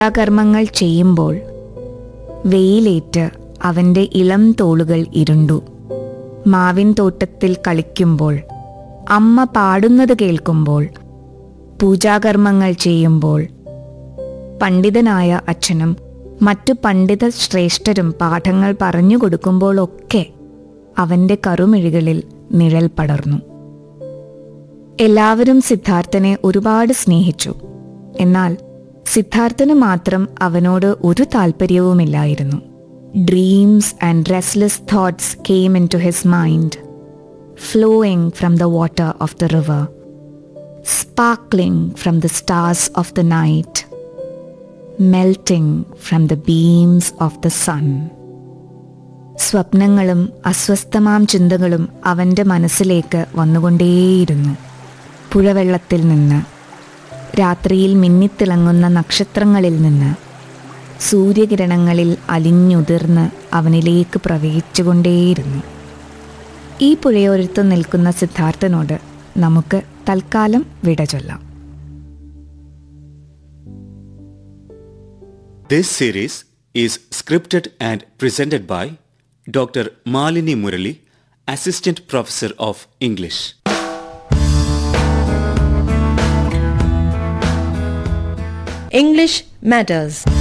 കർമ്മങ്ങൾ ചെയ്യുമ്പോൾ വെയിലേറ്റ് അവന്റെ ഇളം തോളുകൾ ഇരുണ്ടു മാവിൻ തോട്ടത്തിൽ കളിക്കുമ്പോൾ അമ്മ പാടുന്നത് കേൾക്കുമ്പോൾ പൂജാകർമ്മങ്ങൾ ചെയ്യുമ്പോൾ പണ്ഡിതനായ അച്ഛനും മറ്റു പണ്ഡിത ശ്രേഷ്ഠരും പാഠങ്ങൾ പറഞ്ഞു കൊടുക്കുമ്പോഴൊക്കെ അവന്റെ കറുമിഴികളിൽ നിഴൽ പടർന്നു എല്ലാവരും സിദ്ധാർത്ഥനെ ഒരുപാട് സ്നേഹിച്ചു എന്നാൽ സിദ്ധാർത്ഥന് മാത്രം അവനോട് ഒരു താല്പര്യവുമില്ലായിരുന്നു dreams and restless thoughts came into his mind flowing from the water of the river sparkling from the stars of the night melting from the beams of the sun സ്വപ്നങ്ങളും അസ്വസ്ഥമാം ചിന്തകളും അവൻ്റെ മനസ്സിലേക്ക് വന്നുകൊണ്ടേയിരുന്നു പുഴവെള്ളത്തിൽ നിന്ന് രാത്രിയിൽ മിന്നിത്തിളങ്ങുന്ന നക്ഷത്രങ്ങളിൽ നിന്ന് സൂര്യകിരണങ്ങളിൽ അലിഞ്ഞുതിർന്ന് അവനിലേക്ക് പ്രവഹിച്ചുകൊണ്ടേയിരുന്നു ഈ പുഴയോരത്ത് നിൽക്കുന്ന സിദ്ധാർത്ഥനോട് നമുക്ക് തൽക്കാലം വിട ചൊല്ലാം This series is scripted and presented by Dr. Malini Murali, Assistant Professor of English. English Matters.